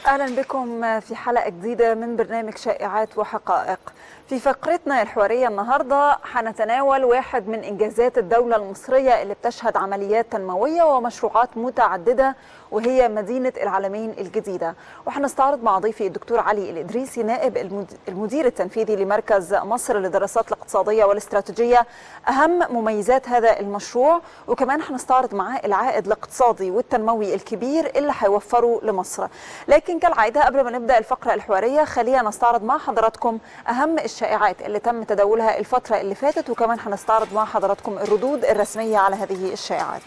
اهلا بكم في حلقه جديده من برنامج شائعات وحقائق في فقرتنا الحواريه النهارده هنتناول واحد من انجازات الدوله المصريه اللي بتشهد عمليات تنمويه ومشروعات متعدده وهي مدينه العالمين الجديده وهنستعرض مع ضيفي الدكتور علي الادريسي نائب المدير التنفيذي لمركز مصر للدراسات الاقتصاديه والاستراتيجيه اهم مميزات هذا المشروع وكمان هنستعرض معاه العائد الاقتصادي والتنموي الكبير اللي هيوفره لمصر لكن كالعاده قبل ما نبدا الفقره الحواريه خلينا نستعرض مع حضراتكم اهم الشائعات اللي تم تداولها الفتره اللي فاتت وكمان هنستعرض مع حضراتكم الردود الرسميه على هذه الشائعات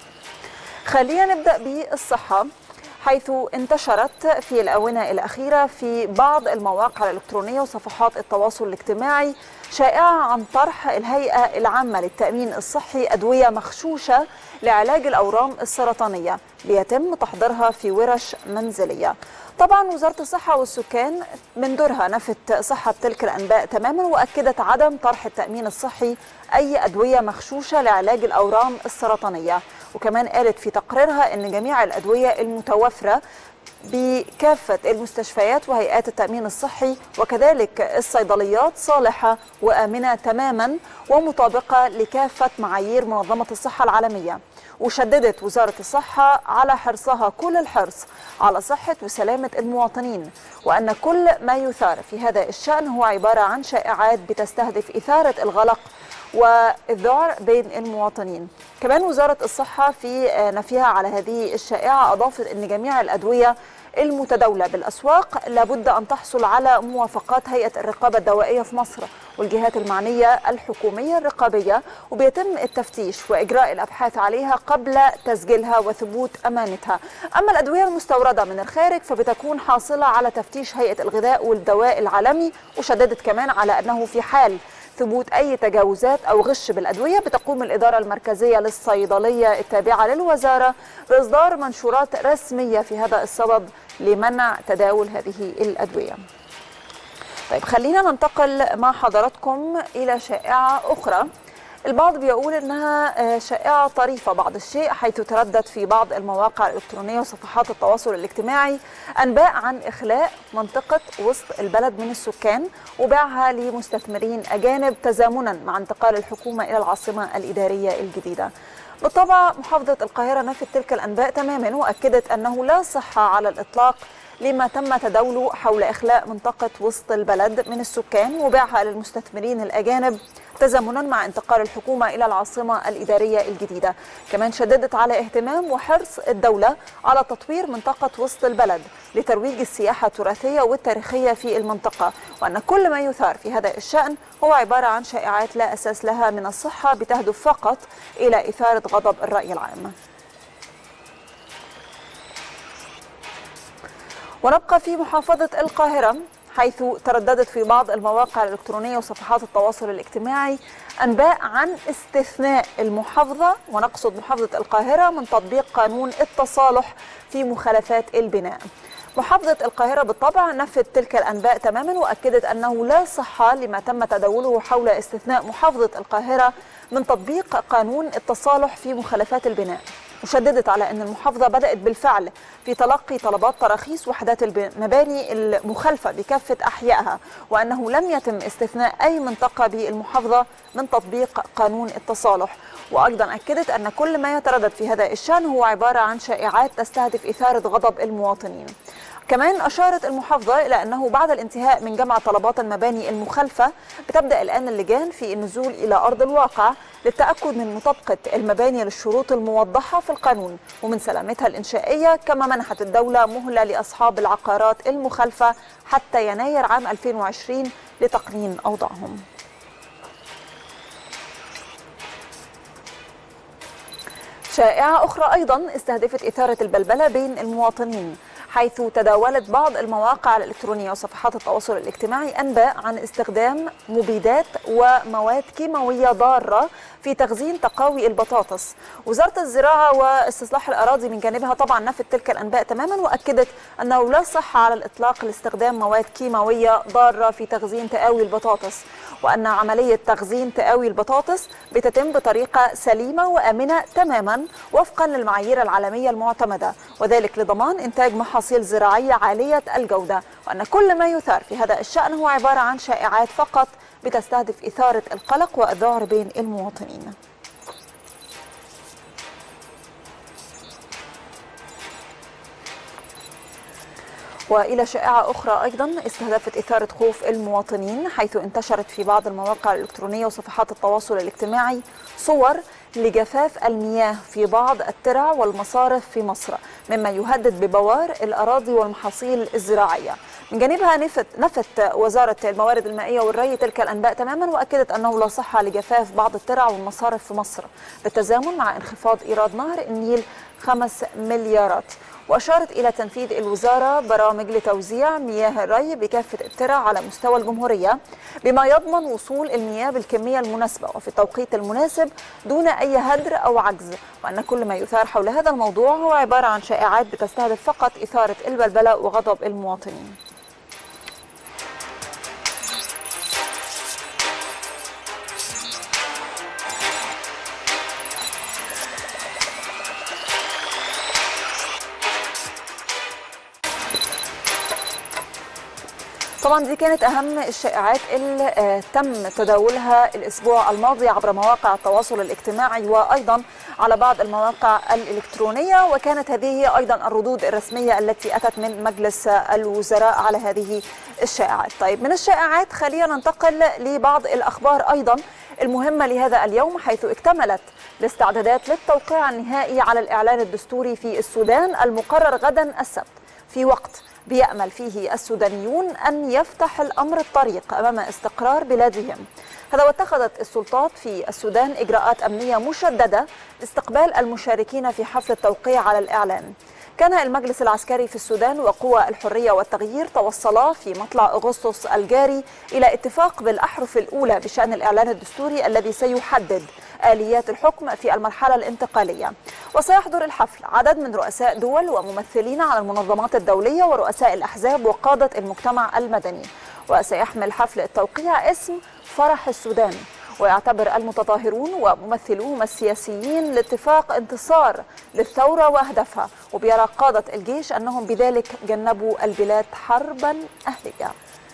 خلينا نبدا بالصحه حيث انتشرت في الآونة الأخيرة في بعض المواقع الإلكترونية وصفحات التواصل الاجتماعي شائعة عن طرح الهيئة العامة للتأمين الصحي أدوية مخشوشة لعلاج الأورام السرطانية بيتم تحضيرها في ورش منزلية طبعا وزارة الصحة والسكان من دورها نفت صحة تلك الأنباء تماما وأكدت عدم طرح التأمين الصحي أي أدوية مخشوشة لعلاج الأورام السرطانية وكمان قالت في تقريرها أن جميع الأدوية المتوفرة بكافة المستشفيات وهيئات التأمين الصحي وكذلك الصيدليات صالحة وآمنة تماما ومطابقة لكافة معايير منظمة الصحة العالمية وشددت وزارة الصحة على حرصها كل الحرص على صحة وسلامة المواطنين وأن كل ما يثار في هذا الشأن هو عبارة عن شائعات بتستهدف إثارة الغلق والذعر بين المواطنين كمان وزارة الصحة في نفيها على هذه الشائعة أضافت أن جميع الأدوية المتداولة بالأسواق لابد أن تحصل على موافقات هيئة الرقابة الدوائية في مصر والجهات المعنية الحكومية الرقابية وبيتم التفتيش وإجراء الأبحاث عليها قبل تسجيلها وثبوت أمانتها أما الأدوية المستوردة من الخارج فبتكون حاصلة على تفتيش هيئة الغذاء والدواء العالمي وشددت كمان على أنه في حال ثبوت أي تجاوزات أو غش بالأدوية بتقوم الإدارة المركزية للصيدلية التابعة للوزارة بإصدار منشورات رسمية في هذا الصدد لمنع تداول هذه الأدوية طيب خلينا ننتقل مع حضراتكم إلى شائعة أخرى البعض بيقول انها شائعه طريفه بعض الشيء حيث تردد في بعض المواقع الالكترونيه وصفحات التواصل الاجتماعي انباء عن اخلاء منطقه وسط البلد من السكان وبيعها لمستثمرين اجانب تزامنا مع انتقال الحكومه الى العاصمه الاداريه الجديده. بالطبع محافظه القاهره نفت تلك الانباء تماما واكدت انه لا صحه على الاطلاق لما تم تداوله حول إخلاء منطقة وسط البلد من السكان وبيعها للمستثمرين الأجانب تزامنا مع انتقال الحكومة إلى العاصمة الإدارية الجديدة كمان شددت على اهتمام وحرص الدولة على تطوير منطقة وسط البلد لترويج السياحة التراثية والتاريخية في المنطقة وأن كل ما يثار في هذا الشأن هو عبارة عن شائعات لا أساس لها من الصحة بتهدف فقط إلى إثارة غضب الرأي العام ونبقى في محافظة القاهرة حيث ترددت في بعض المواقع الإلكترونية وصفحات التواصل الاجتماعي أنباء عن استثناء المحافظة ونقصد محافظة القاهرة من تطبيق قانون التصالح في مخالفات البناء محافظة القاهرة بالطبع نفت تلك الأنباء تماما وأكدت أنه لا صحة لما تم تداوله حول استثناء محافظة القاهرة من تطبيق قانون التصالح في مخالفات البناء وشددت على أن المحافظة بدأت بالفعل في تلقي طلبات تراخيص وحدات المباني المخالفة بكافة أحيائها وأنه لم يتم استثناء أي منطقة بالمحافظة من تطبيق قانون التصالح وأيضا أكدت أن كل ما يتردد في هذا الشأن هو عبارة عن شائعات تستهدف إثارة غضب المواطنين كمان أشارت المحافظة إلى أنه بعد الانتهاء من جمع طلبات المباني المخالفة بتبدأ الآن اللجان في النزول إلى أرض الواقع للتأكد من مطابقة المباني للشروط الموضحة في القانون ومن سلامتها الإنشائية كما منحت الدولة مهلة لأصحاب العقارات المخالفة حتى يناير عام 2020 لتقنين أوضاعهم شائعة أخرى أيضا استهدفت إثارة البلبلة بين المواطنين حيث تداولت بعض المواقع الإلكترونية وصفحات التواصل الاجتماعي أنباء عن استخدام مبيدات ومواد كيماوية ضارة في تخزين تقاوي البطاطس وزارة الزراعة واستصلاح الأراضي من جانبها طبعا نفت تلك الأنباء تماما وأكدت أنه لا صحة على الإطلاق لاستخدام مواد كيماوية ضارة في تخزين تقاوي البطاطس وأن عملية تخزين تقاوي البطاطس بتتم بطريقة سليمة وآمنة تماما وفقا للمعايير العالمية المعتمدة وذلك لضمان إنتاج محاصيل زراعية عالية الجودة وأن كل ما يثار في هذا الشأن هو عبارة عن شائعات فقط بتستهدف إثارة القلق والذعر بين المواطنين والى شائعه اخرى ايضا استهدفت اثاره خوف المواطنين حيث انتشرت في بعض المواقع الالكترونيه وصفحات التواصل الاجتماعي صور لجفاف المياه في بعض الترع والمصارف في مصر مما يهدد ببوار الاراضي والمحاصيل الزراعيه من جانبها نفت, نفت وزارة الموارد المائية والري تلك الأنباء تماما وأكدت أنه لا صحة لجفاف بعض الترع والمصارف في مصر بالتزامن مع انخفاض إيراد نهر النيل خمس مليارات وأشارت إلى تنفيذ الوزارة برامج لتوزيع مياه الري بكافة الترع على مستوى الجمهورية بما يضمن وصول المياه بالكمية المناسبة وفي التوقيت المناسب دون أي هدر أو عجز وأن كل ما يثار حول هذا الموضوع هو عبارة عن شائعات بتستهدف فقط إثارة البلبلة وغضب المواطنين طبعا دي كانت اهم الشائعات اللي تم تداولها الاسبوع الماضي عبر مواقع التواصل الاجتماعي وايضا على بعض المواقع الالكترونيه وكانت هذه هي ايضا الردود الرسميه التي اتت من مجلس الوزراء على هذه الشائعات. طيب من الشائعات خلينا ننتقل لبعض الاخبار ايضا المهمه لهذا اليوم حيث اكتملت الاستعدادات للتوقيع النهائي على الاعلان الدستوري في السودان المقرر غدا السبت في وقت بيأمل فيه السودانيون أن يفتح الأمر الطريق أمام استقرار بلادهم هذا واتخذت السلطات في السودان إجراءات أمنية مشددة لاستقبال المشاركين في حفل التوقيع على الإعلان كان المجلس العسكري في السودان وقوى الحرية والتغيير توصلا في مطلع أغسطس الجاري إلى اتفاق بالأحرف الأولى بشأن الإعلان الدستوري الذي سيحدد آليات الحكم في المرحلة الانتقالية وسيحضر الحفل عدد من رؤساء دول وممثلين على المنظمات الدولية ورؤساء الأحزاب وقادة المجتمع المدني وسيحمل حفل التوقيع اسم فرح السودان ويعتبر المتظاهرون وممثلوهم السياسيين الاتفاق انتصار للثورة وأهدافها وبيرى قادة الجيش أنهم بذلك جنبوا البلاد حربا أهلية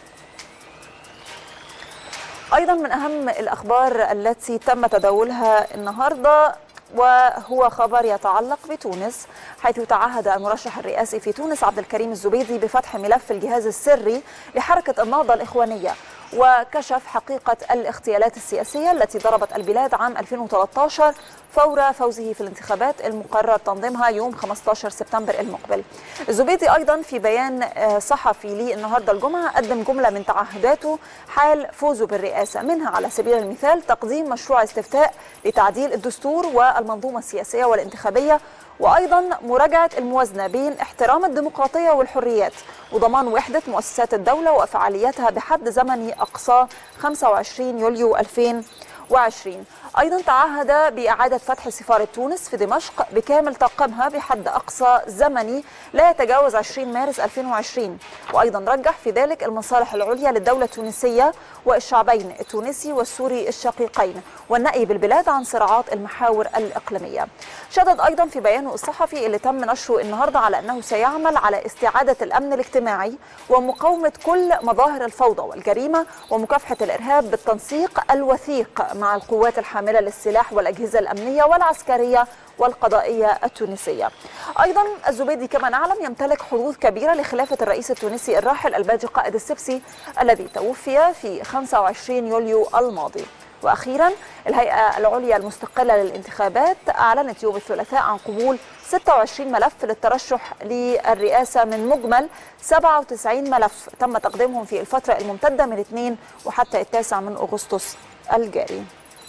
ايضا من اهم الاخبار التي تم تداولها النهارده وهو خبر يتعلق بتونس حيث تعهد المرشح الرئاسي في تونس عبد الكريم الزبيدي بفتح ملف الجهاز السري لحركه النهضه الاخوانيه وكشف حقيقة الاغتيالات السياسية التي ضربت البلاد عام 2013 فور فوزه في الانتخابات المقرر تنظيمها يوم 15 سبتمبر المقبل الزبيدي أيضا في بيان صحفي لي النهاردة الجمعة قدم جملة من تعهداته حال فوزه بالرئاسة منها على سبيل المثال تقديم مشروع استفتاء لتعديل الدستور والمنظومة السياسية والانتخابية وايضا مراجعه الموازنه بين احترام الديمقراطيه والحريات وضمان وحده مؤسسات الدوله وفعاليتها بحد زمني اقصاه 25 يوليو 2020 ايضا تعهد باعاده فتح سفاره تونس في دمشق بكامل طاقمها بحد اقصى زمني لا يتجاوز 20 مارس 2020 وايضا رجح في ذلك المصالح العليا للدوله التونسيه والشعبين التونسي والسوري الشقيقين والنأي بالبلاد عن صراعات المحاور الاقليميه شدد ايضا في بيانه الصحفي اللي تم نشره النهارده على انه سيعمل على استعاده الامن الاجتماعي ومقاومه كل مظاهر الفوضى والجريمه ومكافحه الارهاب بالتنسيق الوثيق مع القوات الحامله للسلاح والاجهزه الامنيه والعسكريه والقضائيه التونسيه. ايضا الزبيدي كما نعلم يمتلك حظوظ كبيره لخلافه الرئيس التونسي الراحل الباجي قائد السبسي الذي توفي في 25 يوليو الماضي. واخيرا الهيئه العليا المستقله للانتخابات اعلنت يوم الثلاثاء عن قبول 26 ملف للترشح للرئاسه من مجمل 97 ملف تم تقديمهم في الفتره الممتده من 2 وحتى التاسع من اغسطس الجاري.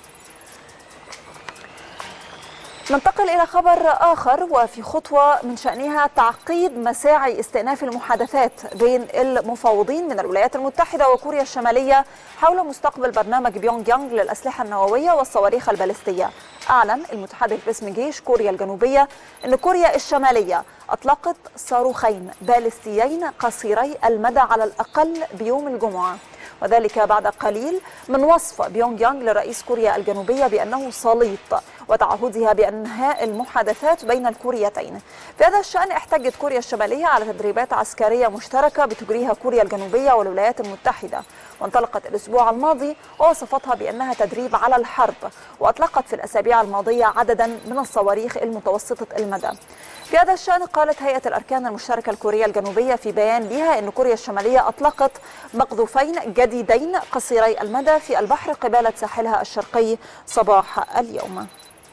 ننتقل إلى خبر آخر وفي خطوة من شأنها تعقيد مساعي استئناف المحادثات بين المفاوضين من الولايات المتحدة وكوريا الشمالية حول مستقبل برنامج بيونغ يانغ للأسلحة النووية والصواريخ البالستية أعلن المتحدث باسم جيش كوريا الجنوبية أن كوريا الشمالية أطلقت صاروخين بالستيين قصيري المدى على الأقل بيوم الجمعة وذلك بعد قليل من وصف بيونغ يانغ لرئيس كوريا الجنوبية بأنه سليط وتعهدها بانهاء المحادثات بين الكوريتين. في هذا الشان احتجت كوريا الشماليه على تدريبات عسكريه مشتركه بتجريها كوريا الجنوبيه والولايات المتحده وانطلقت الاسبوع الماضي ووصفتها بانها تدريب على الحرب واطلقت في الاسابيع الماضيه عددا من الصواريخ المتوسطه المدى. في هذا الشان قالت هيئه الاركان المشتركه الكوريه الجنوبيه في بيان لها ان كوريا الشماليه اطلقت مقذوفين جديدين قصيري المدى في البحر قباله ساحلها الشرقي صباح اليوم.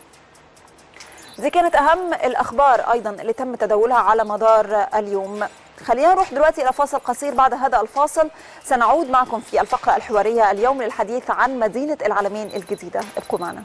دي كانت اهم الاخبار ايضا اللي تم تداولها على مدار اليوم خلينا نروح دلوقتي الى فاصل قصير بعد هذا الفاصل سنعود معكم في الفقره الحواريه اليوم للحديث عن مدينه العالمين الجديده ابقوا معنا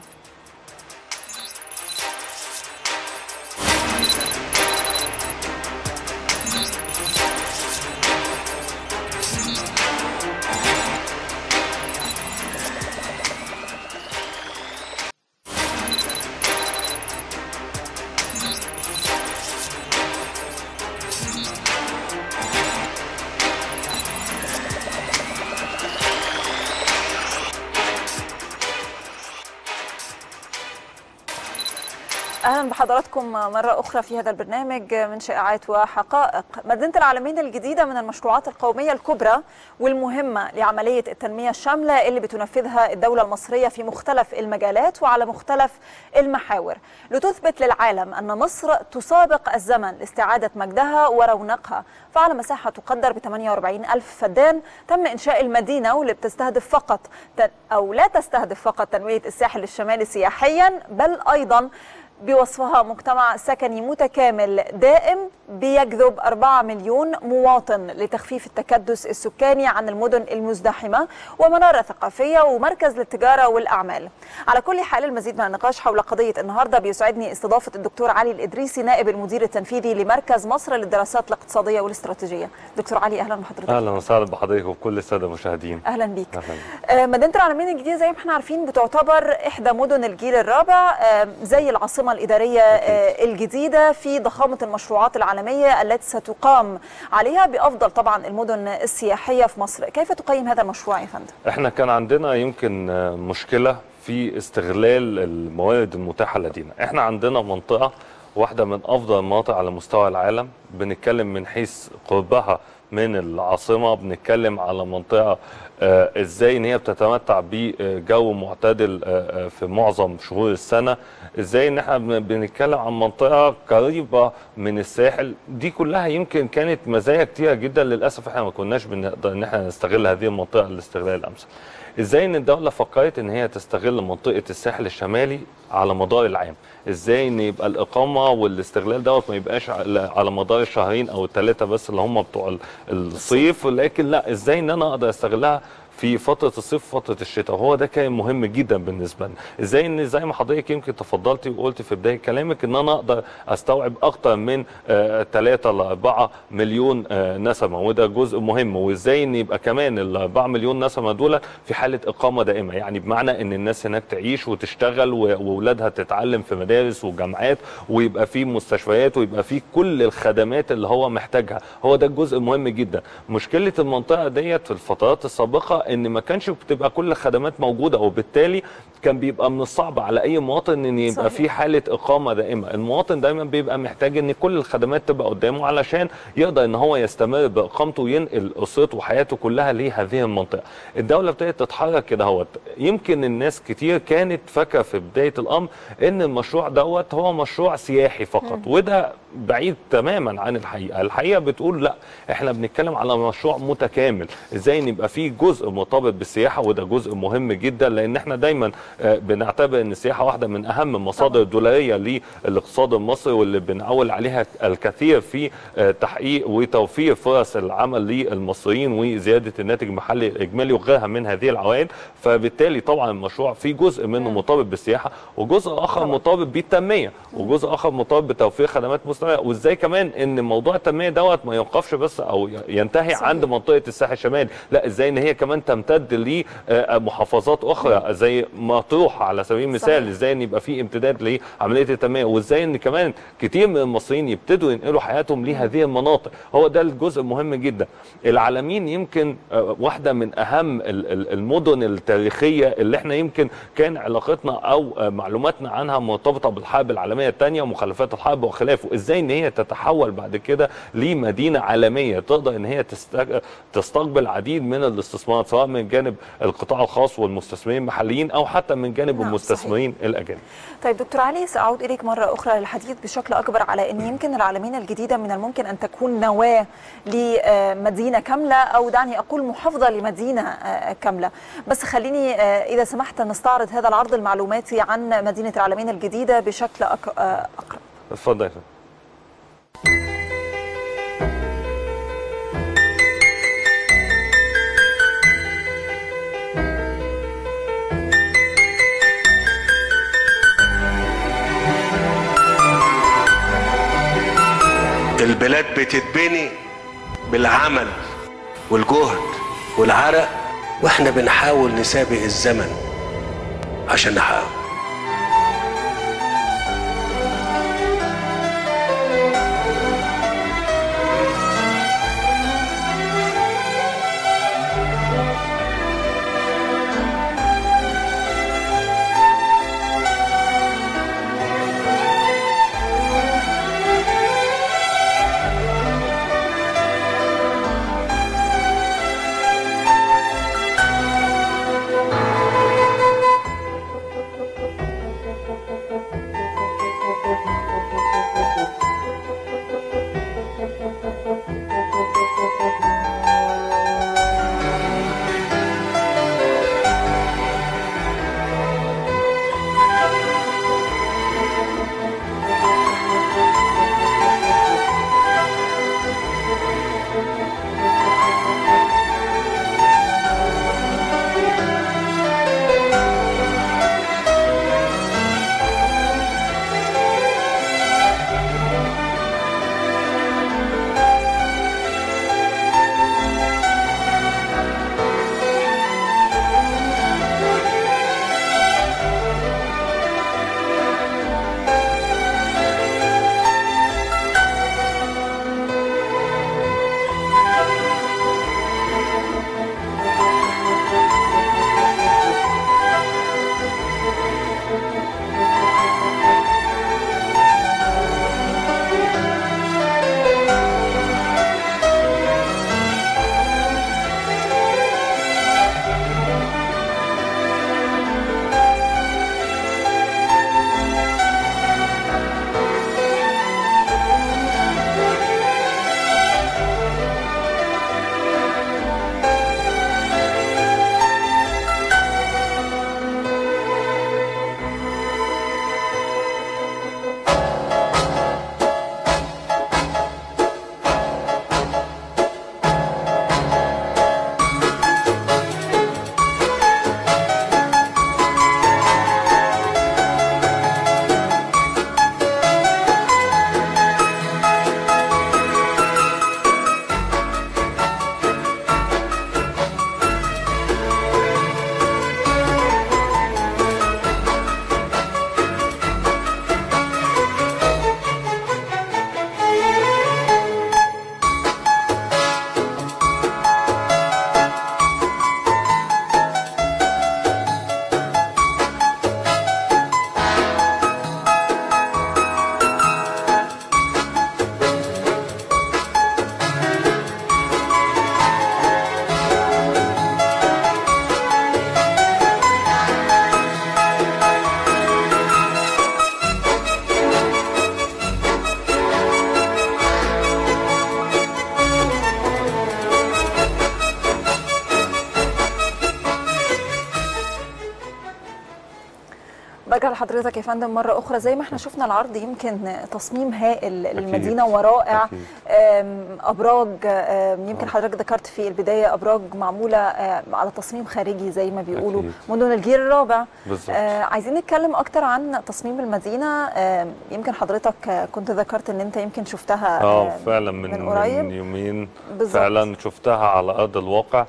اهلا بحضراتكم مره اخرى في هذا البرنامج من شائعات وحقائق مدينه العالمين الجديده من المشروعات القوميه الكبرى والمهمه لعمليه التنميه الشامله اللي بتنفذها الدوله المصريه في مختلف المجالات وعلى مختلف المحاور لتثبت للعالم ان مصر تسابق الزمن لاستعاده مجدها ورونقها فعلى مساحه تقدر ب 48 الف فدان تم انشاء المدينه واللي بتستهدف فقط او لا تستهدف فقط تنميه الساحل الشمالي سياحيا بل ايضا بوصفها مجتمع سكني متكامل دائم بيجذب 4 مليون مواطن لتخفيف التكدس السكاني عن المدن المزدحمة ومنارة ثقافية ومركز للتجارة والأعمال على كل حال المزيد من النقاش حول قضية النهاردة بيسعدني استضافة الدكتور علي الإدريسي نائب المدير التنفيذي لمركز مصر للدراسات الاقتصادية والاستراتيجية دكتور علي أهلا بحضرتك اهلا وسهلا بحضرتك وبكل الساده المشاهدين أهلا بيك أهلاً. آه، مدينة العالمين الجديدة زي ما احنا عارفين بتعتبر إحدى مدن الجيل الرابع آه، زي العاصمة الإدارية آه، الجديدة في ضخامة المشروعات العالمية التي ستقام عليها بأفضل طبعا المدن السياحية في مصر كيف تقيم هذا المشروع يا فندم؟ احنا كان عندنا يمكن آه، مشكله في استغلال الموارد المتاحه لدينا احنا عندنا منطقه واحده من افضل المناطق على مستوى العالم بنتكلم من حيث قربها من العاصمه بنتكلم على منطقه آه، ازاي ان هي بتتمتع بجو معتدل آه، آه، في معظم شهور السنه ازاي ان احنا بن- بنتكلم عن منطقه قريبه من الساحل دي كلها يمكن كانت مزايا كتيره جدا للاسف احنا ما كناش بنقدر ان احنا نستغل هذه المنطقه الاستغلال الامثل ازاي ان الدوله فكرت ان هي تستغل منطقه الساحل الشمالي على مدار العام ازاي ان يبقى الاقامه والاستغلال دوت ما يبقاش على على مدار الشهرين او الثلاثه بس اللي هم بتوع ال- الصيف لكن لا ازاي ان انا اقدر استغلها في فترة الصيف وفترة الشتاء وهو ده كان مهم جدا بالنسبة لنا ازاي ان زي ما حضرتك يمكن تفضلتي وقلت في بداية كلامك ان انا اقدر استوعب اكتر من 3 ل 4 مليون آه، نسمة وده جزء مهم وازاي ان يبقى كمان ال 4 مليون نسمة دول في حالة اقامة دائمة يعني بمعنى ان الناس هناك تعيش وتشتغل و- واولادها تتعلم في مدارس وجامعات ويبقى في مستشفيات ويبقى في كل الخدمات اللي هو محتاجها هو ده الجزء المهم جدا مشكلة المنطقة ديت في الفترات السابقة ان ما كانش بتبقى كل الخدمات موجودة وبالتالي كان بيبقى من الصعب على اي مواطن ان يبقى صحيح. في حالة اقامة دائمة المواطن دايما بيبقى محتاج ان كل الخدمات تبقى قدامه علشان يقدر ان هو يستمر باقامته وينقل اسرته وحياته كلها لهذه المنطقة الدولة ابتدت تتحرك كده اهوت يمكن الناس كتير كانت فاكرة في بداية الامر ان المشروع دوت هو مشروع سياحي فقط وده بعيد تماما عن الحقيقه، الحقيقه بتقول لا احنا بنتكلم على مشروع متكامل، ازاي ان يبقى فيه جزء مرتبط بالسياحه وده جزء مهم جدا لان احنا دايما آه، بنعتبر ان السياحه واحده من اهم المصادر الدولاريه للاقتصاد المصري واللي بنعول عليها الكثير في آه، تحقيق وتوفير فرص العمل للمصريين وزياده الناتج المحلي الاجمالي وغيرها من هذه العوائد، فبالتالي طبعا المشروع في جزء منه مرتبط بالسياحه وجزء اخر طبعاً. مرتبط بالتنميه وجزء اخر مرتبط بتوفير خدمات مستمره وازاي كمان ان موضوع التنميه دوت ما يوقفش بس او ينتهي صحيح. عند منطقه الساحل الشمالي لا ازاي ان هي كمان كمان تمتد لمحافظات اخرى زي مطروح على سبيل المثال صحيح. ازاي ان يبقى في امتداد لعمليه التنميه وازاي ان كمان كتير من المصريين يبتدوا ينقلوا حياتهم لهذه المناطق هو ده الجزء المهم جدا العالمين يمكن آه، واحده من اهم ال- ال- المدن التاريخيه اللي احنا يمكن كان علاقتنا او آه، معلوماتنا عنها مرتبطه بالحرب العالميه الثانيه ومخلفات الحرب وخلافه ازاي ان هي تتحول بعد كده لمدينه عالميه تقدر ان هي تست- تستقبل عديد من الاستثمارات سواء من جانب القطاع الخاص والمستثمرين المحليين او حتى من جانب نعم، المستثمرين الاجانب طيب دكتور علي سأعود إليك مرة أخرى للحديث بشكل أكبر على أن يمكن العالمين الجديدة من الممكن أن تكون نواة لمدينة كاملة أو دعني أقول محافظة لمدينة آه، كاملة بس خليني آه، إذا سمحت نستعرض هذا العرض المعلوماتي عن مدينة العالمين الجديدة بشكل أك- آه، أقرب اتفضل يا فندم. البلاد بتتبني بالعمل والجهد والعرق واحنا بنحاول نسابق الزمن عشان نحقق برجع لحضرتك يا فندم مرة أخرى زي ما احنا شفنا العرض يمكن تصميم هائل للمدينة ورائع أكيد. آم، أبراج آم، يمكن حضرتك ذكرت في البداية أبراج معمولة آم، على تصميم خارجي زي ما بيقولوا أكيد. مدن الجيل الرابع بالظبط. آه، عايزين نتكلم أكتر عن تصميم المدينة آم، يمكن حضرتك آه، كنت ذكرت إن أنت يمكن شفتها اه آم، فعلا من من قريب من يومين بالظبط. فعلا شفتها على ارض الواقع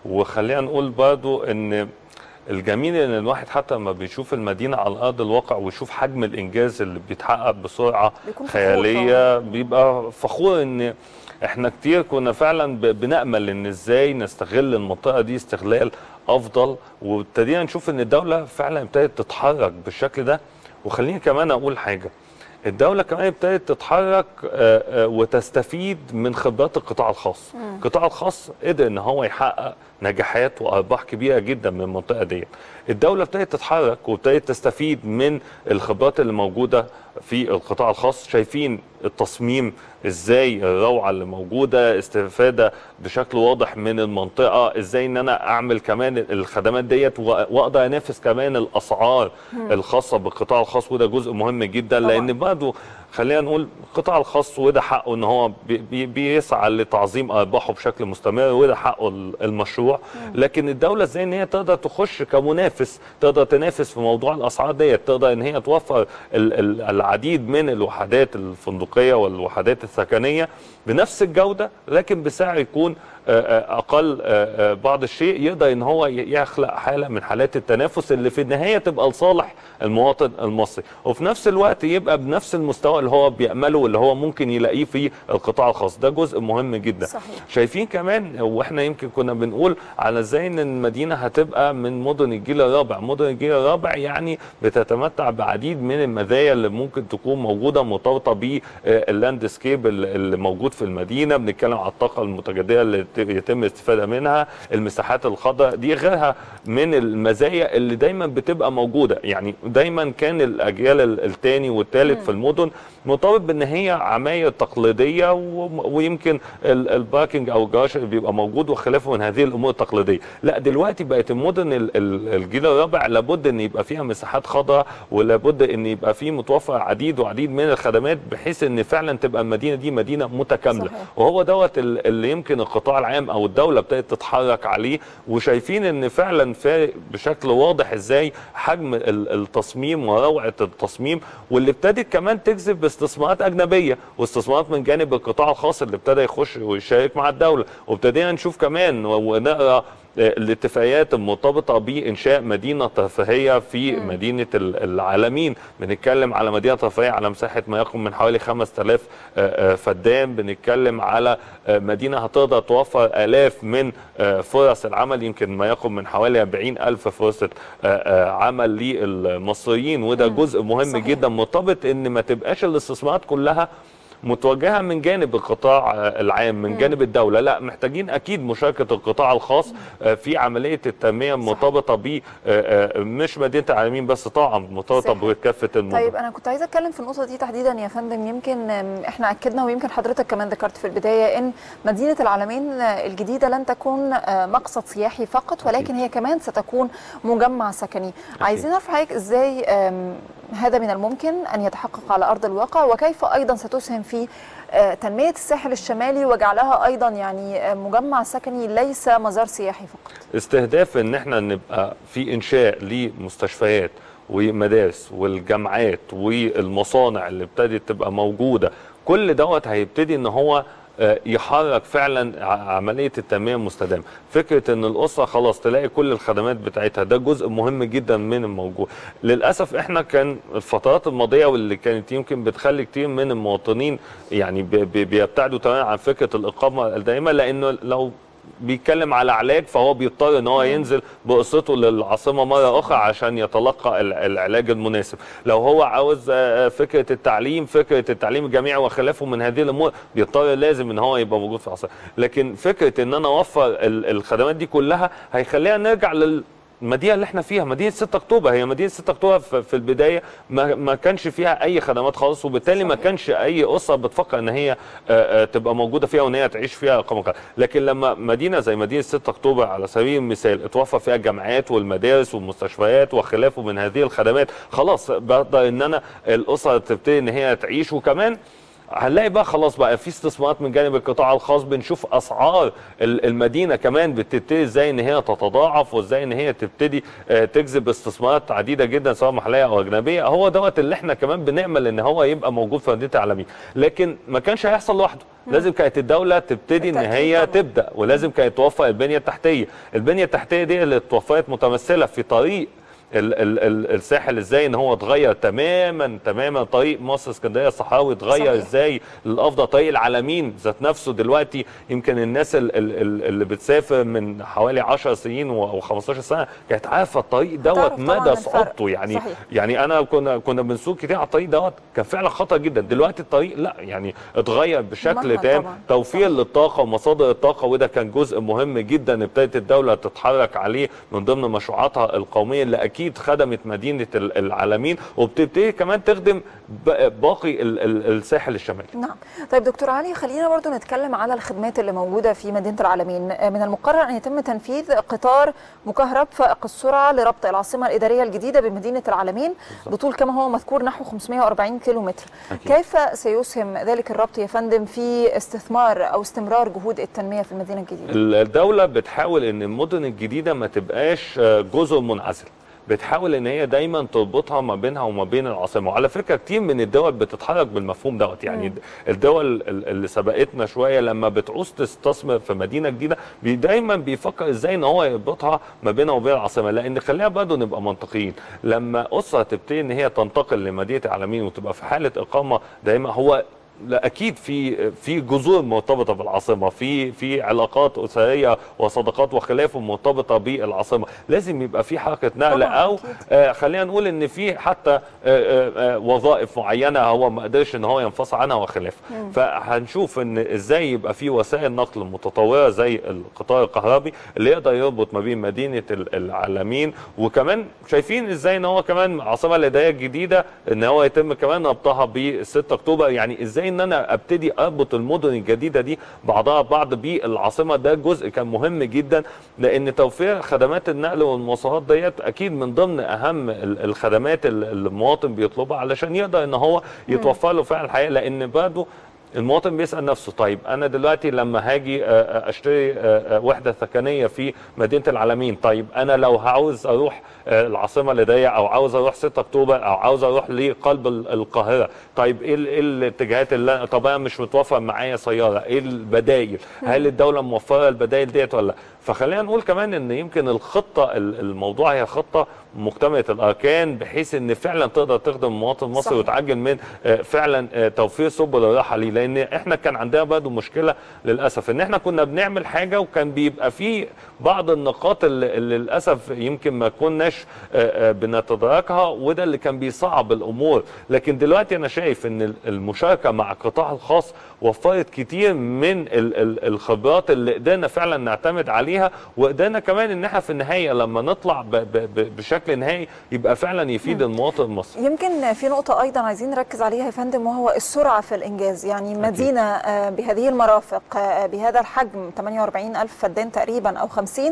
وخلينا نقول برضو ان الجميل ان الواحد حتى لما بيشوف المدينه على ارض الواقع ويشوف حجم الانجاز اللي بيتحقق بسرعه بيكون فخور خياليه بيبقى فخور ان احنا كتير كنا فعلا ب- بنامل ان ازاي نستغل المنطقه دي استغلال افضل وابتدينا نشوف ان الدوله فعلا ابتدت تتحرك بالشكل ده وخليني كمان اقول حاجه الدولة كمان ابتدت تتحرك آه، آه، وتستفيد من خبرات القطاع الخاص القطاع الخاص قدر ان هو يحقق نجاحات وارباح كبيره جدا من المنطقه دي الدوله ابتدت تتحرك وابتدت تستفيد من الخبرات اللي موجوده في القطاع الخاص شايفين التصميم ازاي الروعه اللي موجوده استفاده بشكل واضح من المنطقه ازاي ان انا اعمل كمان الخدمات ديت و- واقدر انافس كمان الاسعار الخاصه بالقطاع الخاص وده جزء مهم جدا طبعاً. لان برضه خلينا نقول القطاع الخاص وده حقه ان هو بي- بي- بيسعى لتعظيم ارباحه بشكل مستمر وده حقه ال- المشروع لكن الدوله ازاي ان هي تقدر تخش كمنافس تقدر تنافس في موضوع الاسعار ديت تقدر ان هي توفر ال- ال- العديد من الوحدات الفندقيه والوحدات السكنيه بنفس الجوده لكن بسعر يكون آه، آه، اقل آه، آه، بعض الشيء يقدر ان هو ي- يخلق حاله من حالات التنافس اللي في النهايه تبقى لصالح المواطن المصري وفي نفس الوقت يبقى بنفس المستوى اللي هو بيأمله واللي هو ممكن يلاقيه في القطاع الخاص ده جزء مهم جدا صحيح. شايفين كمان واحنا يمكن كنا بنقول على ازاي ان المدينه هتبقى من مدن الجيل الرابع مدن الجيل الرابع يعني بتتمتع بعديد من المزايا اللي ممكن تكون موجوده مرتبطه باللاندسكيب اللي موجود في المدينه بنتكلم على الطاقه المتجدده اللي ت- يتم الاستفاده منها المساحات الخضراء دي غيرها من المزايا اللي دايما بتبقى موجوده يعني دايما كان الاجيال ال- التاني والتالت في المدن مرتبط بان هي عماير تقليديه و- ويمكن ال- الباركينج او الجراج اللي بيبقى موجود وخلافه من هذه الامور التقليديه لا دلوقتي بقت المدن ال- ال- الجيل الرابع لابد ان يبقى فيها مساحات خضراء ولابد ان يبقى فيه متوفر عديد وعديد من الخدمات بحيث ان فعلا تبقى المدينه دي مدينه متكامله صحيح. وهو دوت ال- اللي يمكن القطاع العام او الدوله ابتدت تتحرك عليه وشايفين ان فعلا فارق بشكل واضح ازاي حجم ال- التصميم وروعه التصميم واللي ابتدت كمان تجذب باستثمارات اجنبيه واستثمارات من جانب القطاع الخاص اللي ابتدى يخش ويشارك مع الدوله وابتدينا نشوف كمان و- ونقرا الاتفاقيات المرتبطه بانشاء مدينه ترفيهيه في مم. مدينه ال- العالمين بنتكلم على مدينه ترفيهيه على مساحه ما يقرب من حوالي 5000 آه، آه، فدان بنتكلم على آه، مدينه هتقدر توفر الاف من آه، فرص العمل يمكن ما يقرب من حوالي 40 الف فرصه آه، آه، عمل للمصريين وده مم. جزء مهم صحيح. جدا مرتبط ان ما تبقاش الاستثمارات كلها متوجهه من جانب القطاع آه، العام من جانب الدوله لا محتاجين اكيد مشاركه القطاع الخاص آه، في عمليه التنميه المرتبطه ب مش مدينه العالمين بس طبعا مرتبطه صحيح. بكافه المدن طيب انا كنت عايزه اتكلم في النقطه دي تحديدا يا فندم يمكن أم، احنا اكدنا ويمكن حضرتك كمان ذكرت في البدايه ان مدينه العالمين آه، الجديده لن تكون آه، مقصد سياحي فقط ولكن هي كمان ستكون مجمع سكني عايزين نعرف حضرتك ازاي أم، هذا من الممكن ان يتحقق على ارض الواقع وكيف ايضا ستسهم في آه، تنميه الساحل الشمالي وجعلها ايضا يعني آه، مجمع سكني ليس مزار سياحي فقط استهداف ان احنا نبقى في انشاء لمستشفيات ومدارس والجامعات والمصانع اللي ابتدت تبقى موجوده كل دوت هيبتدي ان هو آه، يحرك فعلا ع- عمليه التنميه المستدامه فكره ان الاسره خلاص تلاقي كل الخدمات بتاعتها ده جزء مهم جدا من الموجود للاسف احنا كان الفترات الماضيه واللي كانت يمكن بتخلي كتير من المواطنين يعني بي- بي- بيبتعدوا تماما عن فكره الاقامه الدائمه لانه لو بيتكلم على علاج فهو بيضطر ان هو ينزل بقصته للعاصمه مره اخرى عشان يتلقى ال- العلاج المناسب لو هو عاوز آه، فكره التعليم فكره التعليم الجامعي وخلافه من هذه الامور بيضطر لازم ان هو يبقى موجود في العاصمه لكن فكره ان انا اوفر ال- الخدمات دي كلها هيخلينا نرجع لل المدينه اللي احنا فيها مدينه 6 اكتوبر هي مدينه 6 اكتوبر في في البدايه ما, ما كانش فيها اي خدمات خالص وبالتالي ما صحيح. كانش اي اسره بتفكر ان هي آه، آه، تبقى موجوده فيها وان هي تعيش فيها اقامه قصيرة. لكن لما مدينه زي مدينه 6 اكتوبر على سبيل المثال اتوفر فيها الجامعات والمدارس والمستشفيات وخلافه من هذه الخدمات خلاص بقدر ان انا الاسره تبتدي ان هي تعيش وكمان هنلاقي بقى خلاص بقى في استثمارات من جانب القطاع الخاص بنشوف اسعار ال- المدينه كمان بتبتدي ازاي ان هي تتضاعف وازاي ان هي تبتدي آه، تجذب استثمارات عديده جدا سواء محليه او اجنبيه هو دوت اللي احنا كمان بنامل ان هو يبقى موجود في مدينه العالمين لكن ما كانش هيحصل لوحده لازم كانت الدوله تبتدي ان بالتأكيد هي طبعاً. تبدا ولازم كانت توفر البنيه التحتيه البنيه التحتيه دي اللي اتوفرت متمثله في طريق ال ال ال الساحل ازاي ان هو اتغير تماما تماما طريق مصر اسكندريه الصحراوي اتغير صحيح. ازاي الافضل طريق العالمين ذات نفسه دلوقتي يمكن الناس ال ال ال اللي بتسافر من حوالي 10 سنين و 15 سنه كانت عارفه الطريق دوت هتعرف طبعاً مدى الفرق. صعوبته يعني صحيح. يعني انا كنا كنا بنسوق كتير على الطريق دوت كان فعلا خطر جدا دلوقتي الطريق لا يعني اتغير بشكل مهما تام طبعاً. توفير للطاقه ومصادر الطاقه وده كان جزء مهم جدا ابتدت الدوله تتحرك عليه من ضمن مشروعاتها القوميه اللي اكيد خدمت مدينه ال- العالمين وبتبتدي كمان تخدم ب- باقي ال- ال- الساحل الشمالي نعم طيب دكتور علي خلينا برضو نتكلم على الخدمات اللي موجودة في مدينة العالمين من المقرر أن يتم تنفيذ قطار مكهرب فائق السرعة لربط العاصمة الإدارية الجديدة بمدينة العالمين بطول كما هو مذكور نحو 540 كيلومتر أكيد. كيف سيسهم ذلك الربط يا فندم في استثمار أو استمرار جهود التنمية في المدينة الجديدة الدولة بتحاول ان المدن الجديدة ما تبقاش آه، جزر منعزل بتحاول ان هي دايما تربطها ما بينها وما بين العاصمه وعلى فكره كتير من الدول بتتحرك بالمفهوم دوت يعني الدول ال- اللي سبقتنا شويه لما بتعوز تستثمر في مدينه جديده بي دايما بيفكر ازاي ان هو يربطها ما بينها وبين العاصمه لان خلينا برضه نبقى منطقيين لما اسره تبتدي ان هي تنتقل لمدينه العالمين وتبقى في حاله اقامه دايما هو لا اكيد في في جذور مرتبطه بالعاصمه في في علاقات اسريه وصداقات وخلافه مرتبطه بالعاصمه لازم يبقى في حركه نقل طبعاً، او أكيد. آه خلينا نقول ان في حتى آه آه آه وظائف معينه هو ما قدرش ان هو ينفصل عنها وخلافه فهنشوف ان ازاي يبقى في وسائل نقل متطوره زي القطار الكهربي اللي يقدر يربط ما بين مدينه ال- العالمين وكمان شايفين ازاي ان هو كمان العاصمه الاداريه الجديده ان هو يتم كمان ربطها ب 6 اكتوبر يعني ازاي ان انا ابتدي اربط المدن الجديده دي بعضها بعض بالعاصمه ده جزء كان مهم جدا لان توفير خدمات النقل والمواصلات ديت اكيد من ضمن اهم ال- الخدمات اللي المواطن بيطلبها علشان يقدر ان هو يتوفر له فعلا الحقيقه لان برضه المواطن بيسال نفسه طيب انا دلوقتي لما هاجي آه، آه، اشتري آه، آه، وحده سكنيه في مدينه العالمين طيب انا لو عاوز اروح آه، العاصمه الاداريه او عاوز اروح 6 اكتوبر او عاوز اروح لقلب ال- القاهره طيب ايه ال- إيه الاتجاهات اللي أنا- طب انا مش متوفر معايا سياره ايه البدايل هل الدوله موفره البدايل ديت ولا لا؟ فخلينا نقول كمان ان يمكن الخطه ال- الموضوع هي خطه مكتمله الاركان بحيث ان فعلا تقدر تخدم المواطن المصري صحيح. وتعجل من آه، فعلا آه، توفير سبل الراحه ليه لان احنا كان عندنا برضه مشكله للاسف ان احنا كنا بنعمل حاجه وكان بيبقى في بعض النقاط اللي اللي للاسف يمكن ما كناش آه، آه، بنتداركها وده اللي كان بيصعب الامور لكن دلوقتي انا شايف ان ال- المشاركه مع القطاع الخاص وفرت كتير من ال- ال- الخبرات اللي قدرنا فعلا نعتمد عليها وقدرنا كمان ان احنا في النهايه لما نطلع ب- ب- ب- بشكل نهائي يبقى فعلا يفيد المواطن المصري يمكن في نقطة أيضا عايزين نركز عليها يا فندم وهو السرعة في الإنجاز يعني مدينة آه، بهذه المرافق آه، بهذا الحجم 48 ألف فدان تقريبا أو 50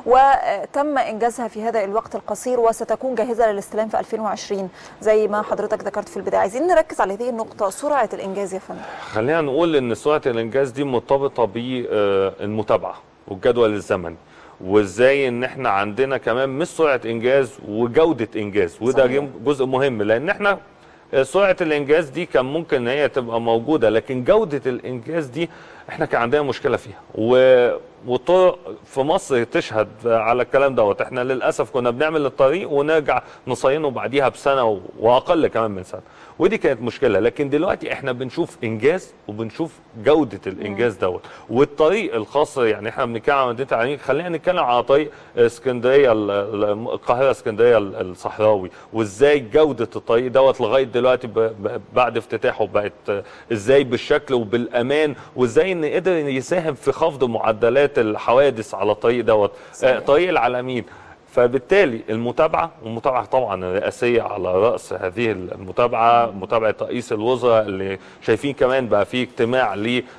وتم إنجازها في هذا الوقت القصير وستكون جاهزة للاستلام في 2020 زي ما حضرتك ذكرت في البداية عايزين نركز على هذه النقطة سرعة الإنجاز يا فندم خلينا نقول ان سرعه الانجاز دي مرتبطه بالمتابعه والجدول الزمني وازاي ان احنا عندنا كمان مش سرعه انجاز وجوده انجاز وده صحيح. جزء مهم لان احنا سرعه الانجاز دي كان ممكن ان هي تبقى موجوده لكن جوده الانجاز دي احنا كان عندنا مشكله فيها و... والطرق في مصر تشهد على الكلام دوت احنا للاسف كنا بنعمل الطريق ونرجع نصينه بعديها بسنه و... واقل كمان من سنه ودي كانت مشكله لكن دلوقتي احنا بنشوف انجاز وبنشوف جوده الانجاز دوت والطريق الخاص يعني احنا بنتكلم عن مدينه العلمين خلينا نتكلم على طريق اسكندريه ال- ال- القاهره اسكندريه ال- الصحراوي وازاي جوده الطريق دوت لغايه دلوقتي ب- ب- بعد افتتاحه بقت آه، ازاي بالشكل وبالامان وازاي ان قدر يساهم في خفض معدلات الحوادث على الطريق دوت آه، صحيح. طريق العلمين فبالتالي المتابعه والمتابعه طبعا الرئاسيه على راس هذه المتابعه متابعه رئيس الوزراء اللي شايفين كمان بقى في اجتماع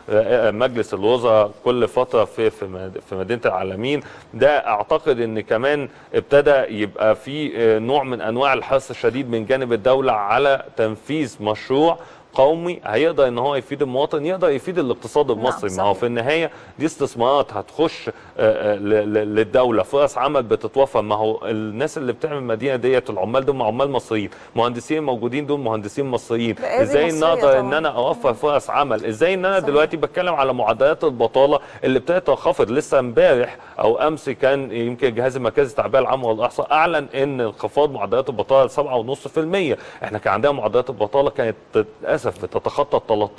لمجلس الوزراء كل فتره في في مد- في مدينه العالمين ده اعتقد ان كمان ابتدى يبقى في نوع من انواع الحرص الشديد من جانب الدوله على تنفيذ مشروع قومي هيقدر ان هو يفيد المواطن يقدر يفيد الاقتصاد المصري ما هو صحيح. في النهايه دي استثمارات هتخش آه، آه، ل- ل- للدوله فرص عمل بتتوفر ما هو الناس اللي بتعمل المدينه ديت العمال دول عمال مصريين مهندسين موجودين دول مهندسين مصريين بأيدي ازاي ان مصرية اقدر ان طبعاً. انا اوفر فرص عمل ازاي ان انا صحيح. دلوقتي بتكلم على معدلات البطاله اللي ابتدت تنخفض لسه امبارح او امس كان يمكن الجهاز المركزي للتعبئه العامه والاحصاء اعلن ان انخفاض معدلات البطاله ل 7.5% احنا كان عندنا معدلات البطاله كانت للاسف بتتخطى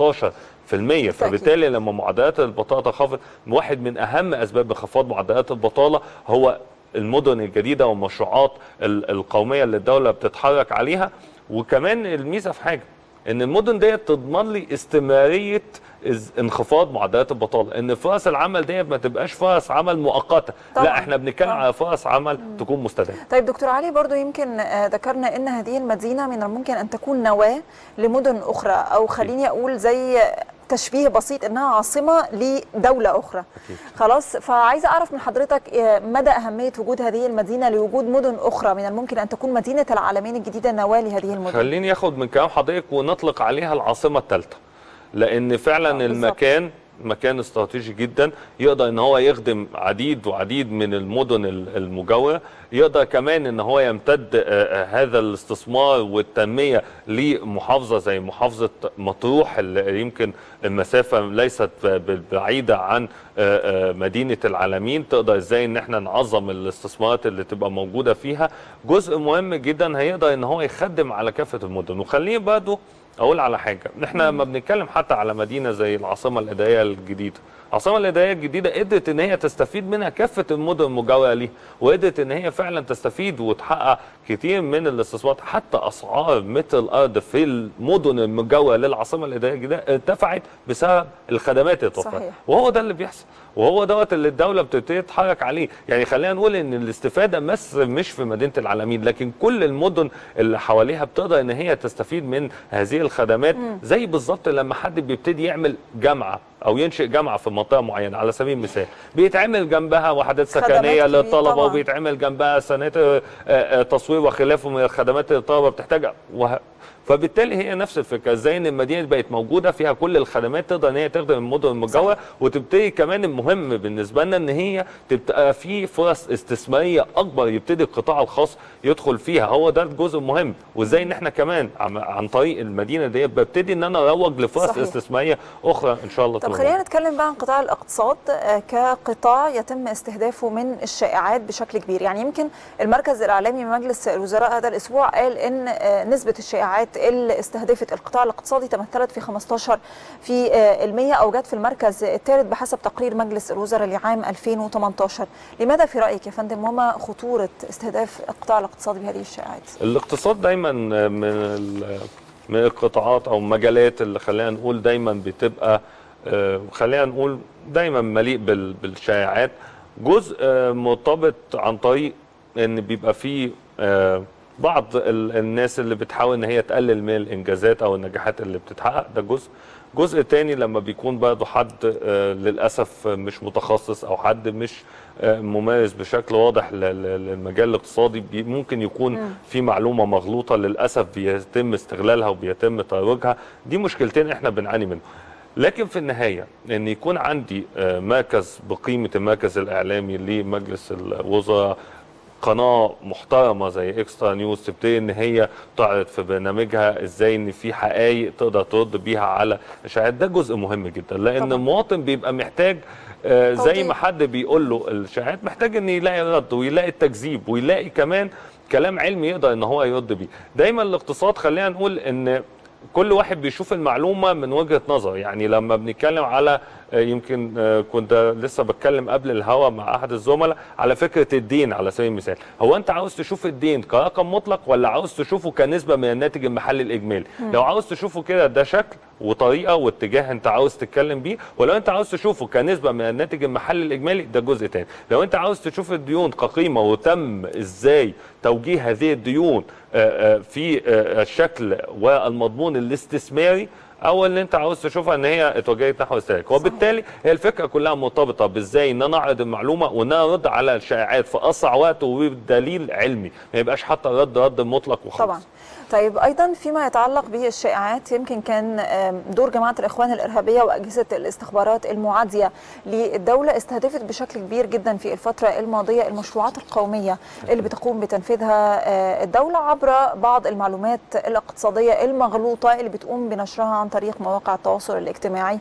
13% فبالتالي لما معدلات البطاله تنخفض واحد من اهم اسباب انخفاض معدلات البطاله هو المدن الجديده والمشروعات ال- القوميه اللي الدوله بتتحرك عليها وكمان الميزه في حاجه ان المدن ديت تضمن لي استمراريه إز- انخفاض معدلات البطاله ان فرص العمل ديت ما تبقاش فرص عمل مؤقته طبعاً. لا احنا بنتكلم طبعاً. على فرص عمل تكون مستدامه طيب دكتور علي برضو يمكن آه، ذكرنا ان هذه المدينه من الممكن ان تكون نواه لمدن اخرى او خليني اقول زي تشبيه بسيط انها عاصمه لدوله اخرى أكيد. خلاص فعايزه اعرف من حضرتك آه، مدى اهميه وجود هذه المدينه لوجود مدن اخرى من الممكن ان تكون مدينه العالمين الجديده نواه لهذه المدن خليني اخد من كلام حضرتك ونطلق عليها العاصمه الثالثه لان فعلا آه، بالظبط. المكان مكان استراتيجي جدا يقدر ان هو يخدم عديد وعديد من المدن ال- المجاوره يقدر كمان ان هو يمتد آه، آه، هذا الاستثمار والتنميه لمحافظه زي محافظه مطروح اللي يمكن المسافه ليست ب- بعيده عن آه، آه، مدينه العالمين تقدر ازاي ان احنا نعظم الاستثمارات اللي تبقى موجوده فيها جزء مهم جدا هيقدر ان هو يخدم على كافه المدن وخليني برضه اقول على حاجه احنا لما بنتكلم حتى على مدينه زي العاصمه الاداريه الجديده العاصمه الاداريه الجديده قدرت ان هي تستفيد منها كافه المدن المجاوره ليها وقدرت ان هي فعلا تستفيد وتحقق كتير من الاستثمارات حتى اسعار متر الارض في المدن المجاوره للعاصمه الاداريه الجديده ارتفعت بسبب الخدمات اللي اتوفرت صحيح. وهو ده اللي بيحصل وهو دوت اللي الدوله بتبتدي تتحرك عليه يعني خلينا نقول ان الاستفاده بس مش في مدينه العالمين لكن كل المدن اللي حواليها بتقدر ان هي تستفيد من هذه الخدمات زي بالظبط لما حد بيبتدي يعمل جامعه او ينشئ جامعه في منطقه معينه على سبيل المثال بيتعمل جنبها وحدات خدمات سكنيه كبيرة للطلبه طبعاً. وبيتعمل جنبها سنوات آه، آه، تصوير وخلافه من الخدمات اللي الطلبه بتحتاجها وه... فبالتالي هي نفس الفكره ازاي ان المدينه بقت موجوده فيها كل الخدمات تقدر ان هي تخدم المدن المجاوره وتبتدي كمان المهم بالنسبه لنا ان هي تبقى في فرص استثماريه اكبر يبتدي القطاع الخاص يدخل فيها هو ده الجزء المهم وازاي ان احنا كمان عم- عن طريق المدينه ديت ببتدي ان انا اروج لفرص صحيح. استثماريه اخرى ان شاء الله طب تبقى خلينا نتكلم بقى عن قطاع الاقتصاد آه، كقطاع يتم استهدافه من الشائعات بشكل كبير يعني يمكن المركز الاعلامي بمجلس الوزراء هذا الاسبوع قال ان آه، نسبه الشائعات اللي استهدفت القطاع الاقتصادي تمثلت في 15 في آه، المية او جت في المركز الثالث بحسب تقرير مجلس الوزراء لعام 2018 لماذا في رايك يا فندم وما خطوره استهداف القطاع الاقتصادي بهذه الشائعات الاقتصاد دايما من ال- من القطاعات او المجالات اللي خلينا نقول دايما بتبقى آه، خلينا نقول دايما مليء بال- بالشائعات جزء آه، مرتبط عن طريق ان بيبقى فيه آه، بعض ال- الناس اللي بتحاول ان هي تقلل من الانجازات او النجاحات اللي بتتحقق ده جزء جزء تاني لما بيكون برضه حد آه، للاسف مش متخصص او حد مش آه، ممارس بشكل واضح ل- ل- للمجال الاقتصادي بي- ممكن يكون في معلومه مغلوطه للاسف بيتم استغلالها وبيتم ترويجها دي مشكلتين احنا بنعاني منهم لكن في النهايه ان يكون عندي آه، مركز بقيمه المركز الاعلامي لمجلس الوزراء قناه محترمه زي اكسترا نيوز تبتدي ان هي تعرض في برنامجها ازاي ان في حقائق تقدر ترد بيها على الاشاعات ده جزء مهم جدا لان طبعاً. المواطن بيبقى محتاج آه، زي توضيح. ما حد بيقول له الاشاعات محتاج ان يلاقي رد ويلاقي التكذيب ويلاقي كمان كلام علمي يقدر ان هو يرد بيه دايما الاقتصاد خلينا نقول ان كل واحد بيشوف المعلومه من وجهه نظر يعني لما بنتكلم على آه، يمكن آه، كنت لسه بتكلم قبل الهوا مع احد الزملاء على فكره الدين على سبيل المثال هو انت عاوز تشوف الدين كرقم مطلق ولا عاوز تشوفه كنسبه من الناتج المحلي الاجمالي لو عاوز تشوفه كده ده شكل وطريقه واتجاه انت عاوز تتكلم بيه ولو انت عاوز تشوفه كنسبه من الناتج المحلي الاجمالي ده جزء تاني لو انت عاوز تشوف الديون كقيمه وتم ازاي توجيه هذه الديون آه، آه، في آه، الشكل والمضمون الاستثماري او اللي انت عاوز تشوفها ان هي اتوجهت نحو السلك وبالتالي هي الفكره كلها مرتبطه بازاي ان انا اعرض المعلومه وان انا ارد على الشائعات في اسرع وقت وبدليل علمي ما يبقاش حتى رد رد مطلق وخلاص طبعا طيب ايضا فيما يتعلق بالشائعات يمكن كان دور جماعه الاخوان الارهابيه واجهزه الاستخبارات المعاديه للدوله استهدفت بشكل كبير جدا في الفتره الماضيه المشروعات القوميه اللي بتقوم بتنفيذها الدوله عبر بعض المعلومات الاقتصاديه المغلوطه اللي بتقوم بنشرها عن طريق مواقع التواصل الاجتماعي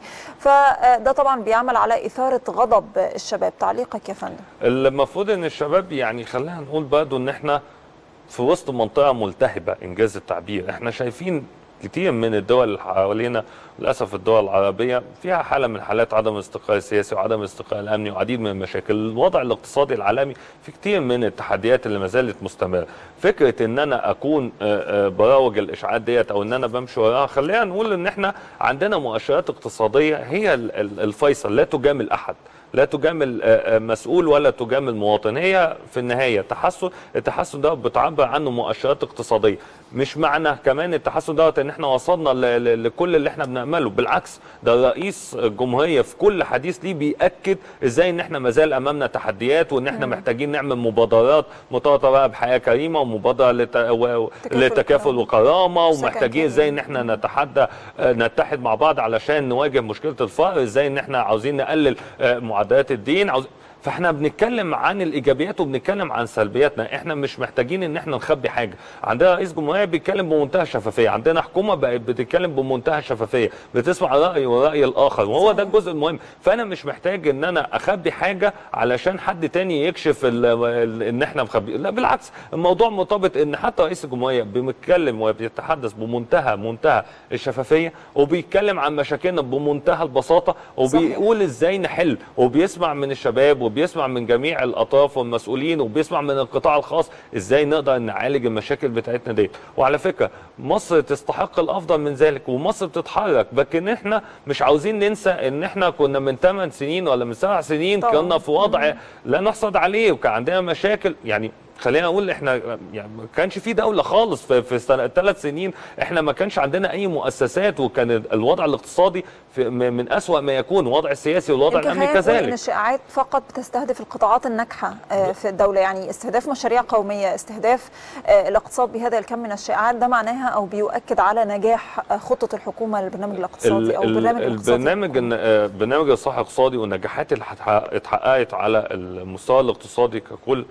فده طبعا بيعمل على اثاره غضب الشباب تعليقك يا فندم المفروض ان الشباب يعني خلينا نقول برضه ان احنا في وسط منطقه ملتهبه انجاز التعبير احنا شايفين كتير من الدول اللي حوالينا للاسف الدول العربيه فيها حاله من حالات عدم الاستقرار السياسي وعدم الاستقرار الامني وعديد من المشاكل الوضع الاقتصادي العالمي في كتير من التحديات اللي ما زالت مستمره فكره ان انا اكون بروج الاشاعات ديت او ان انا بمشي وراها خلينا نقول ان احنا عندنا مؤشرات اقتصاديه هي الفيصل لا تجامل احد لا تجامل مسؤول ولا تجامل مواطن هي في النهايه تحسن التحسن ده بتعبر عنه مؤشرات اقتصاديه مش معنى كمان التحسن دوت ان احنا وصلنا لكل اللي احنا بنامله بالعكس ده رئيس الجمهوريه في كل حديث ليه بياكد ازاي ان احنا ما زال امامنا تحديات وان احنا محتاجين نعمل مبادرات مرتبطه بقى بحياه كريمه ومبادره لت... و... لتكافل وكرامه ومحتاجين ازاي ان احنا نتحدى نتحد مع بعض علشان نواجه مشكله الفقر ازاي ان احنا عاوزين نقلل معدلات الدين عاوز... فاحنا بنتكلم عن الايجابيات وبنتكلم عن سلبياتنا احنا مش محتاجين ان احنا نخبي حاجه عندنا رئيس جمهوريه بيتكلم بمنتهى الشفافيه عندنا حكومه بقت بتتكلم بمنتهى الشفافيه بتسمع راي وراي الاخر وهو ده الجزء المهم فانا مش محتاج ان انا اخبي حاجه علشان حد تاني يكشف ال ال ان احنا مخبي لا بالعكس الموضوع مرتبط ان حتى رئيس الجمهوريه بيتكلم وبيتحدث بمنتهى منتهى الشفافيه وبيتكلم عن مشاكلنا بمنتهى البساطه وبيقول صحيح. ازاي نحل وبيسمع من الشباب وبيسمع من جميع الاطراف والمسؤولين وبيسمع من القطاع الخاص ازاي نقدر نعالج المشاكل بتاعتنا ديت وعلى فكره مصر تستحق الافضل من ذلك ومصر بتتحرك لكن احنا مش عاوزين ننسى ان احنا كنا من 8 سنين ولا من 7 سنين طبعا. كنا في وضع لا نحصد عليه وكان عندنا مشاكل يعني خلينا نقول احنا يعني ما كانش في دوله خالص في في ثلاث سنين احنا ما كانش عندنا اي مؤسسات وكان الوضع الاقتصادي في من اسوا ما يكون الوضع السياسي والوضع الامني كذلك ان الشائعات فقط بتستهدف القطاعات الناجحه في الدوله يعني استهداف مشاريع قوميه استهداف الاقتصاد بهذا الكم من الشائعات ده معناها او بيؤكد على نجاح خطه الحكومه للبرنامج الاقتصادي او البرنامج البرنامج برنامج الاصلاح الاقتصادي والنجاحات اللي اتحققت على المستوى الاقتصادي ككل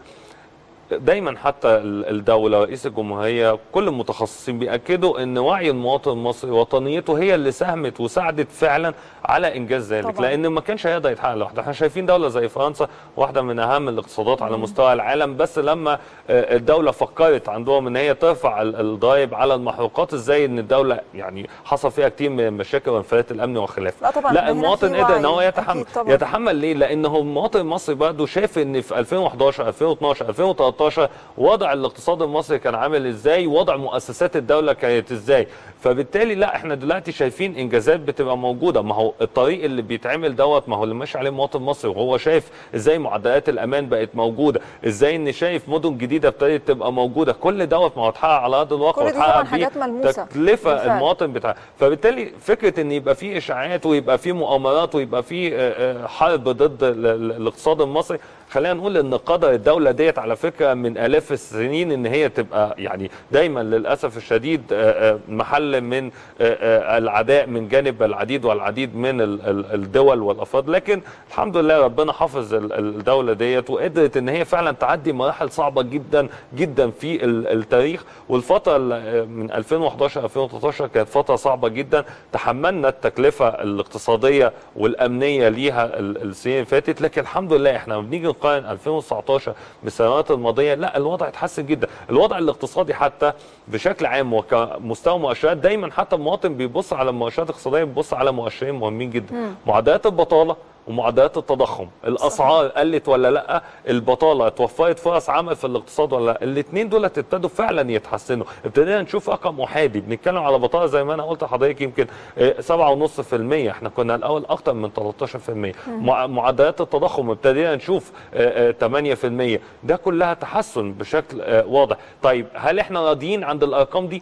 دايما حتى الدوله رئيس الجمهوريه كل المتخصصين بياكدوا ان وعي المواطن المصري وطنيته هي اللي ساهمت وساعدت فعلا على انجاز ذلك طبعا. لان ما كانش هيقدر يتحقق لوحده احنا شايفين دوله زي فرنسا واحده من اهم الاقتصادات على مستوى العالم بس لما الدوله فكرت عندهم ان هي ترفع الضرائب على المحروقات ازاي ان الدوله يعني حصل فيها كتير من المشاكل وانفلات الامن وخلافه لا, طبعا لا المواطن قدر ان هو يتحمل يتحمل ليه لانه المواطن المصري برضه شاف ان في 2011 2012 2013 2016 وضع الاقتصاد المصري كان عامل ازاي وضع مؤسسات الدوله كانت ازاي فبالتالي لا احنا دلوقتي شايفين انجازات بتبقى موجوده ما هو الطريق اللي بيتعمل دوت ما هو اللي ماشي عليه مواطن مصري وهو شايف ازاي معدلات الامان بقت موجوده ازاي ان شايف مدن جديده ابتدت تبقى موجوده كل دوت ما هو اتحقق على ارض الواقع واتحقق حاجات ملموسه تكلفه بالفعل. المواطن بتاعها فبالتالي فكره ان يبقى في اشاعات ويبقى في مؤامرات ويبقى في حرب ضد الاقتصاد المصري خلينا نقول ان قدر الدوله ديت على فكره من الاف السنين ان هي تبقى يعني دايما للاسف الشديد محل من العداء من جانب العديد والعديد من الدول والافراد لكن الحمد لله ربنا حافظ الدوله ديت وقدرت ان هي فعلا تعدي مراحل صعبه جدا جدا في التاريخ والفتره من 2011 2013 كانت فتره صعبه جدا تحملنا التكلفه الاقتصاديه والامنيه ليها السنين اللي فاتت لكن الحمد لله احنا لما بنيجي نقارن 2019 بالسنوات الماضيه لا الوضع اتحسن جدا الوضع الاقتصادي حتى بشكل عام وكمستوى مؤشرات دايما حتى المواطن بيبص على المؤشرات الاقتصاديه بيبص على مؤشرين مهمين جدا مم. معدلات البطاله ومعدلات التضخم الاسعار صحيح. قلت ولا لا البطاله توفرت فرص عمل في الاقتصاد ولا لا الاثنين دول ابتدوا فعلا يتحسنوا ابتدينا نشوف رقم احادي بنتكلم على بطاله زي ما انا قلت لحضرتك يمكن 7.5% احنا كنا الاول اكتر من 13% معدلات التضخم ابتدينا نشوف 8% ده كلها تحسن بشكل واضح طيب هل احنا راضيين عند الارقام دي لا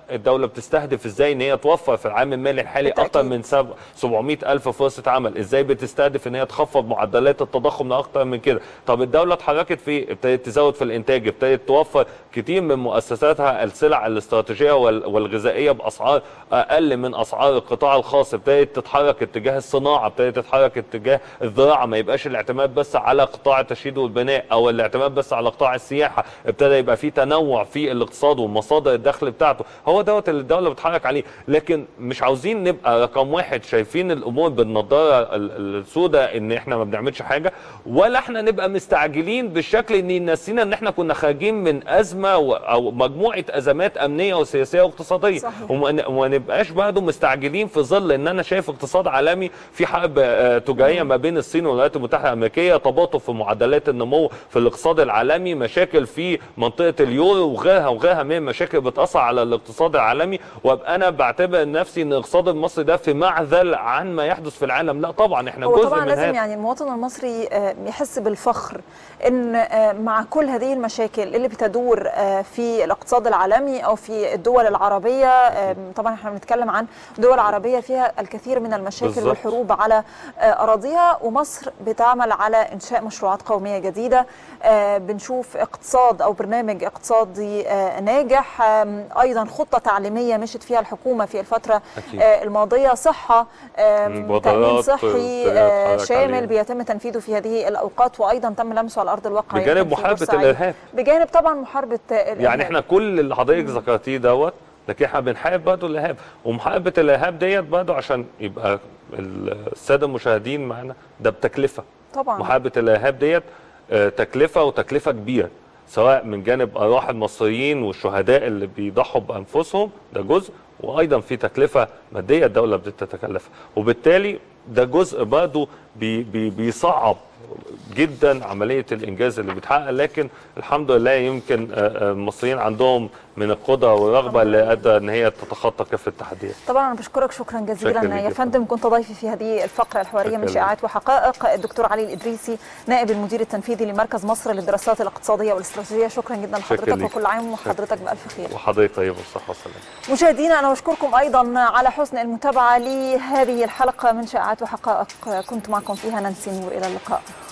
الدوله بتستهدف ازاي ان هي توفر في العام المالي الحالي بالتأكيد. اكتر من سب- 700 الف فرصه عمل ازاي بتستهدف ان هي تخفض معدلات التضخم لاكتر من كده طب الدوله اتحركت في إيه؟ ابتدت تزود في الانتاج ابتدت توفر كتير من مؤسساتها السلع الاستراتيجيه وال- والغذائيه باسعار اقل من اسعار القطاع الخاص ابتدت تتحرك اتجاه الصناعه ابتدت تتحرك اتجاه الزراعه ما يبقاش الاعتماد بس على قطاع التشييد والبناء او الاعتماد بس على قطاع السياحه ابتدى يبقى في تنوع في الاقتصاد ومصادر الدخل بتاعته هو دوت اللي الدوله بتحرك عليه لكن مش عاوزين نبقى رقم واحد شايفين الامور بالنضاره ال- السوداء ان احنا ما بنعملش حاجه ولا احنا نبقى مستعجلين بالشكل ان نسينا ان احنا كنا خارجين من ازمه و- او مجموعه ازمات امنيه وسياسيه واقتصاديه صحيح. وما ن- وما نبقاش برضه مستعجلين في ظل ان انا شايف اقتصاد عالمي في حرب آه، تجاريه ما بين الصين والولايات المتحده الامريكيه تباطؤ في معدلات النمو في الاقتصاد العالمي مشاكل في منطقه اليورو وغيرها وغيرها من المشاكل بتاثر على الاقتصاد العالمي وابقى انا بعتبر نفسي ان الاقتصاد المصري ده في معزل عن ما يحدث في العالم لا طبعا احنا هو جزء طبعا من لازم هذا يعني المواطن المصري آه، يحس بالفخر ان آه، مع كل هذه المشاكل اللي بتدور آه، في الاقتصاد العالمي او في الدول العربيه آه، طبعا احنا بنتكلم عن دول عربيه فيها الكثير من المشاكل بالظبط. والحروب على آه، اراضيها ومصر بتعمل على انشاء مشروعات قوميه جديده آه، بنشوف اقتصاد او برنامج اقتصادي آه، ناجح آم، ايضا خطه تعليميه مشت فيها الحكومه في الفتره أكيد. آه، الماضيه صحه آم، مبادرات تامين صحي ابتدى آه، يتحرك شامل عليها. بيتم تنفيذه في هذه الاوقات وايضا تم لمسه على ارض الواقع بجانب يمكن في محاربة بورسعيد. الإرهاب. بجانب طبعا محاربه آه، الارهاب يعني احنا كل اللي حضرتك ذكرتيه دوت لكن احنا بنحارب برضه الارهاب ومحاربه الارهاب ديت برضه عشان يبقى الساده المشاهدين معانا ده بتكلفه طبعا محاربه الارهاب ديت آه، تكلفه وتكلفه كبيره سواء من جانب ارواح المصريين والشهداء اللي بيضحوا بانفسهم ده جزء وايضا في تكلفه ماديه الدوله بتتكلفها وبالتالي ده جزء برضه بي بي بيصعب جدا عمليه الانجاز اللي بيتحقق لكن الحمد لله يمكن آه، آه، المصريين عندهم من القدره والرغبه اللي قادره ان هي تتخطى كافه التحديات طبعا انا بشكرك شكرا جزيلا شكرا ليك يا يا فندم كنت ضيفي في هذه الفقره الحواريه من شكرا شائعات وحقائق الدكتور علي الادريسي نائب المدير التنفيذي لمركز مصر للدراسات الاقتصاديه والاستراتيجيه شكرا جدا لحضرتك ليك. وكل عام وحضرتك بالف خير وحضرتك طيب والصحه والسلامه مشاهدينا انا بشكركم ايضا على حسن المتابعه لهذه الحلقه من شائعات وحقائق كنت معكم فيها نانسي نور الى اللقاء